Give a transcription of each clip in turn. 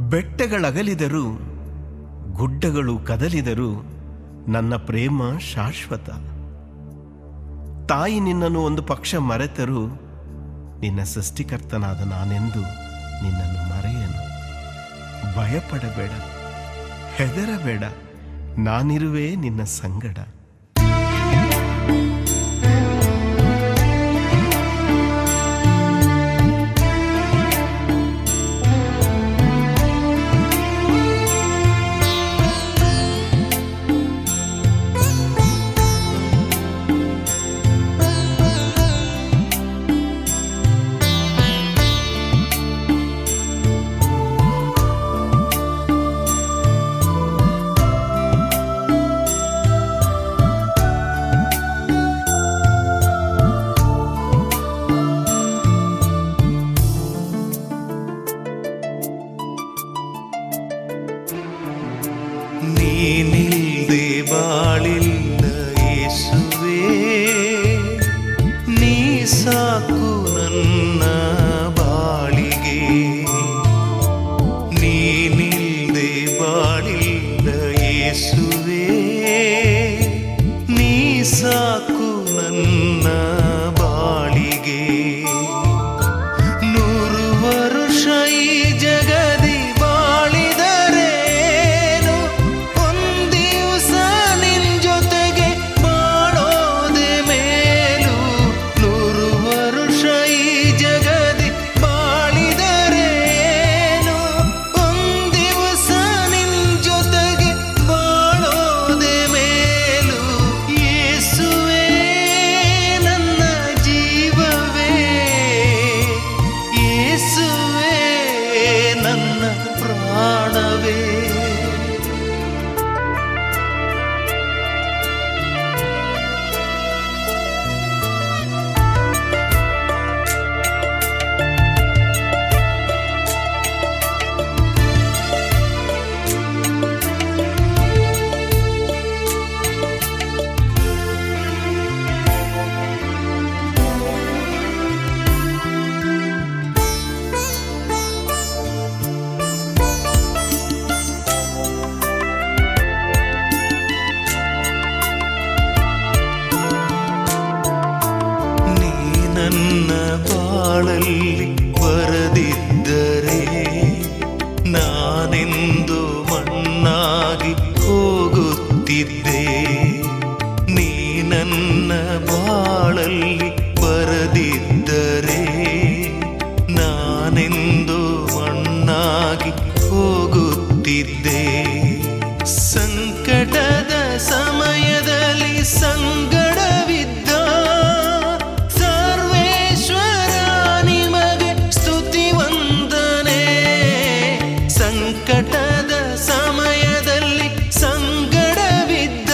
ಬೆಟ್ಟಗಳಗಲಿದರೂ ಗುಡ್ಡಗಳು ಕದಲಿದರೂ ನನ್ನ ಪ್ರೇಮ ಶಾಶ್ವತ ತಾಯಿ ನಿನ್ನನ್ನು ಒಂದು ಪಕ್ಷ ಮರೆತರೂ ನಿನ್ನ ಸೃಷ್ಟಿಕರ್ತನಾದ ನಾನೆಂದು ನಿನ್ನನ್ನು ಮರೆಯನು ಭಯಪಡಬೇಡ ಹೆದರಬೇಡ ನಾನಿರುವೆ ನಿನ್ನ ಸಂಗಡ ನೀನಿಲ್ದೆ ಬಾಳಿಲ್ಲ ಯೇಸುವೇ ನೀ ಸಾಕು ನನ್ನ ಬಾಳಿಗೆ ನೀನಿಲ್ದೆ ಬಾಳಿಲ್ಲ ಯೇಸುವೇ ನೀ ಸಾಕು ನನ್ನ ಬಾಳಿಗೆ ನೂರು ವರುಷ ಈ ಜಗದಿ ಬಾಳಿದರೇನು ಒಂದಿವಸ ನಿನ್ ಜೊತೆಗೆ ಬಾಳೋದೆ ಮೇಲು ನೂರು ವರುಷ ಈ ಜಗದಿ ಬಾಳಿದರೇನು ಒಂದಿವಸ ನಿನ್ ಜೊತೆಗೆ ಬಾಳೋದೆ ಮೇಲು ಯೇಸುವೇ ನನ್ನ ಜೀವವೇ ಯೇಸುವೇ ನನ್ನ ಪ್ರಾಣವೇ ನೀ ನನ್ನ ಬಾಳಲ್ಲಿ ಬರದಿದ್ದರೆ ನಾನೆಂದು ಮಣ್ಣಾಗಿ ಹೋಗುತ್ತಿದ್ದೆ ನೀ ನನ್ನ ಬಾಳಲ್ಲಿ ಬರದಿದ್ದರೆ ನಾನೆಂದು ಮಣ್ಣಾಗಿ ಹೋಗುತ್ತಿದ್ದೆ ಸಂಕಟದ ಸಮಯದಲ್ಲಿ ಸಂಗಡವಿದ್ದ ಸರ್ವೇಶ್ವರ ನಿಮಗೆ ಸ್ತುತಿ ವಂದನೆ ಸಂಕಟದ ಸಮಯದಲ್ಲಿ ಸಂಗಡವಿದ್ದ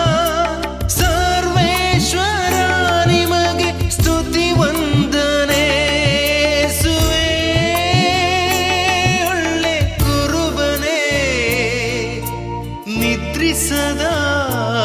ಸರ್ವೇಶ್ವರ ನಿಮಗೆ ಸ್ತುತಿ ವಂದನೆ ಯೇಸುವೇ, ಒಳ್ಳೆ ಕುರುಬನೇ ನಿದ್ರಿಸದ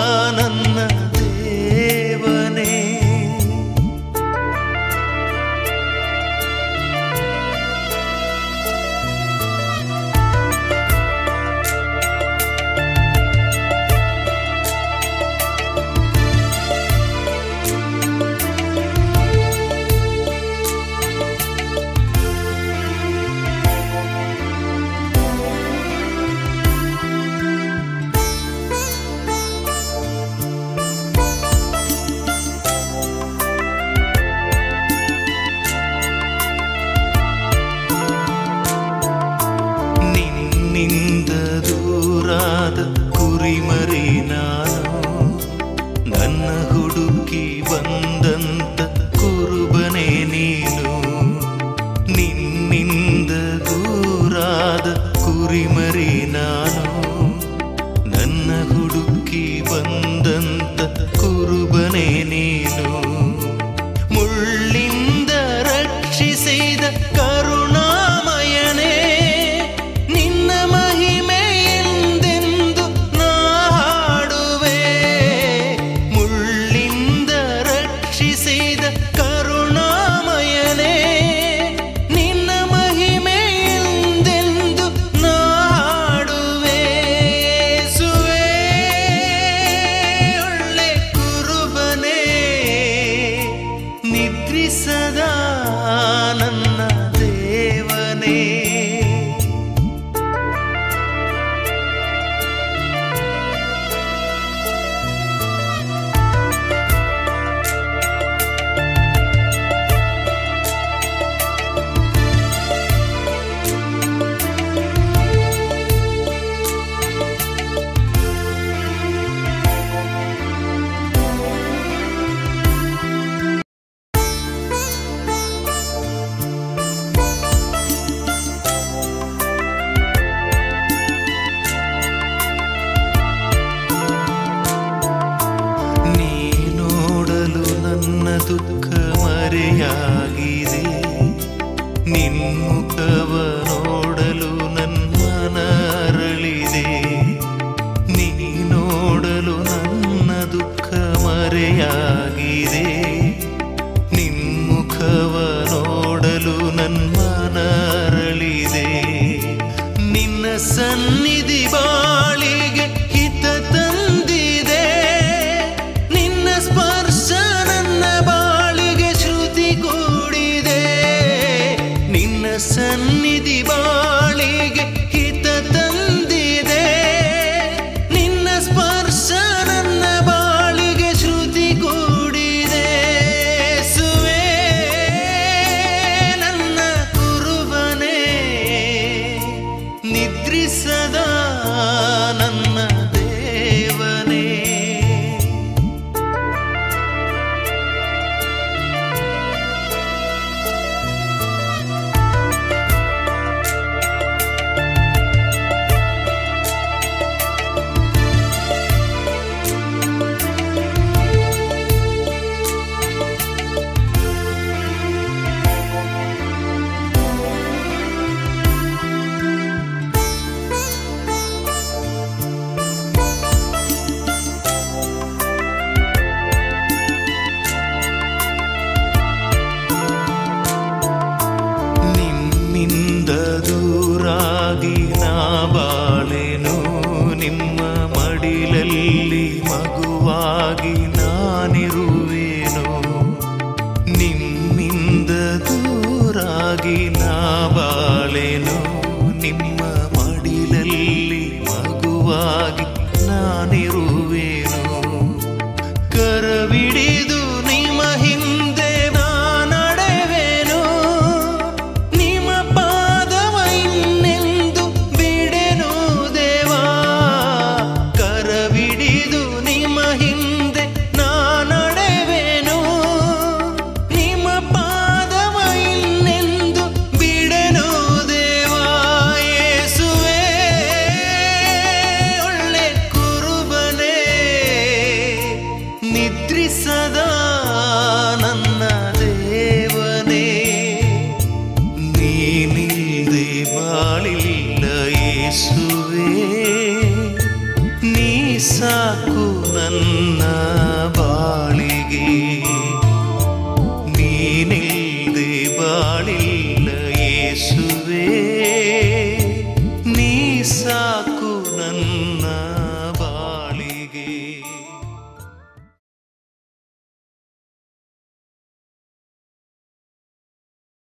ಕರವಿಡಿದು ನಿಮ್ಮ ಹಿಂದೆ ನಾನಡೆವೇನು ನಿಮ್ಮ ಪಾದವ ಇನ್ನೆಂದು ಬಿಡೆನು ದೇವಾ ಕರವಿಡಿದು